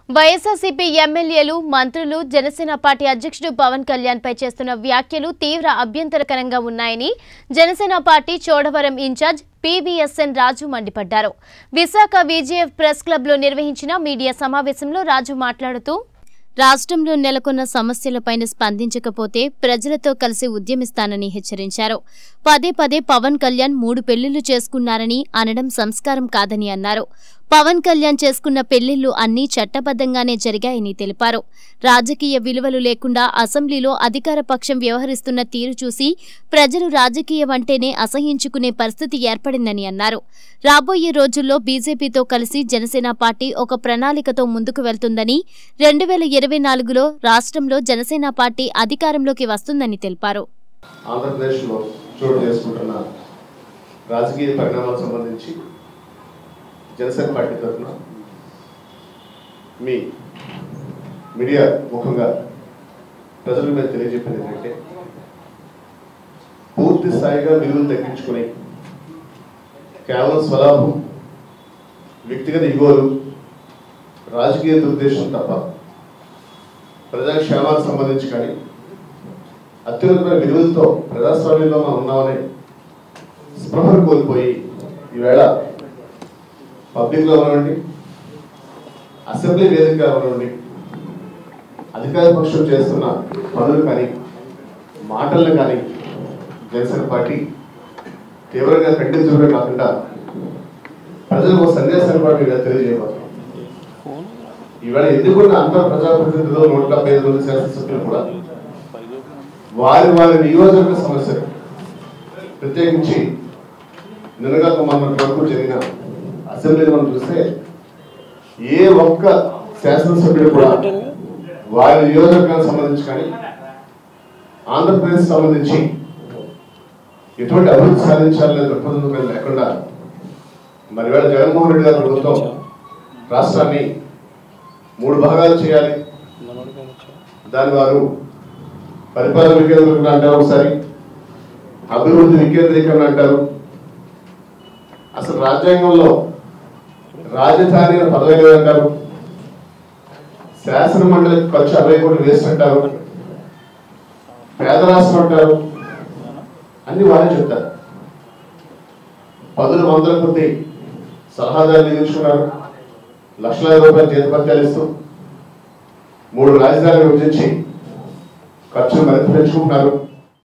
వైఎస్ఆర్సీపీ ఎమ్మెల్యేలు మంత్రులు జనసేన పార్టీ అధ్యక్షుడు పవన్ కళ్యాణ్ పై చేస్తున్న వ్యాఖ్యలు తీవ్ర అభ్యంతరకరంగా ఉన్నాయని Janasena party Chodavaram incharge PVSN Raju మండిపడ్డారు విశాఖ విజేఎఫ్ ప్రెస్ క్లబ్లో నిర్వహించిన మీడియా సమావేశంలో రాజు మాట్లాడుతూ రాష్ట్రంలో నెలకొన్న సమస్యలపైన స్పందించకపోతే ప్రజలతో కలిసి ఉద్యమిస్తానని హెచ్చరించారు పదే పదే పవన్ కళ్యాణ్ మూడు పెళ్లిళ్లు చేసుకున్నారని అనడం సంస్కారం కాదని అన్నారు పవన్ కళ్యాణ్ చేసుకున్న పెళ్లిళ్లు అన్నీ చట్టబద్ధంగానే జరిగాయని తెలిపారు రాజకీయ విలువలు లేకుండా అసెంబ్లీలో అధికార పక్షం వ్యవహరిస్తున్న తీరు చూసి ప్రజలు రాజకీయం అంటేనే అసహించుకునే పరిస్థితి ఏర్పడిందని అన్నారు రాబోయే రోజుల్లో బీజేపీతో కలిసి జనసేన పార్టీ ఒక ప్రణాళికతో ముందుకు వెళ్తుందని రెండు వేల ఇరవై నాలుగులో రాష్ట్రంలో జనసేన పార్టీ అధికారంలోకి వస్తుందని తెలిపారు ఆంధ్రప్రదేశ్లో చోటు చేసుకుంటున్న రాజకీయ పరిణామాలకు సంబంధించి జనసేన పార్టీ తరఫున మీ మీడియా ముఖంగా ప్రజలకు మేము తెలియజెప్పేది ఏంటంటే పూర్తి స్థాయిగా విలువలు తగ్గించుకుని కేవలం స్వలాభం వ్యక్తిగత ఇగోలు రాజకీయ దురుద్దేశం తప్ప ప్రజాక్షేమాలకు సంబంధించి కానీ అత్యున్నతమైన విలువలతో ప్రజాస్వామ్యంలో మనం ఉన్నామని స్పృహను కోల్పోయి ఈవేళ పబ్లిక్లో ఉన్నవండి అసెంబ్లీ వేదికగా ఉన్నవండి అధికార పక్షం చేస్తున్న పనులు కానీ మాటలను కానీ జనసేన పార్టీ తీవ్రంగా ఖండించడమే కాకుండా ప్రజలకు ఒక సందేశాన్ని కూడా మీరు తెలియజేయబోతున్నాం ఈవేళ ఎన్నుకున్న అంతర్ ప్రజాప్రతినిధులు నూట డెబ్బై ఐదు మంది శాసనసభ్యులు కూడా వారి వారి నియోజకవర్గ సమస్యలు ప్రత్యేకించి నిన్నగాక మొన్నటి వరకు జరిగిన అసెంబ్లీలో మనం చూస్తే ఏ ఒక్క శాసనసభ్యుడు కూడా వారి నియోజకవర్గానికి సంబంధించి కానీ ఆంధ్రప్రదేశ్ సంబంధించి ఎటువంటి అభివృద్ధి సాధించాలనే దృక్పథం మీద లేకుండా మరి వేళ జగన్మోహన్ రెడ్డి గారి ప్రభుత్వం రాష్ట్రాన్ని మూడు భాగాలు చేయాలి దాని వారు పరిపాలన వికేంద్రీకరణ అంటారు ఒకసారి అభివృద్ధి వికేంద్రీకరణ అంటారు అసలు రాజ్యాంగంలో రాజధాని అనే పదవి లేదంటారు శాసన మండలికి ఖర్చు అరవై కోట్లు వేస్ట్ అంటారు పేద రాష్ట్రం అంటారు అన్ని వారే చెప్తారు పదుల వందల కొద్ది సలహాదారులు నియమించుకున్నారు లక్షలాది రూపాయల జీతపత్యాలు ఇస్తూ మూడు రాజధానులు విభజించి ఖర్చులు మరింత పెంచుకుంటున్నారు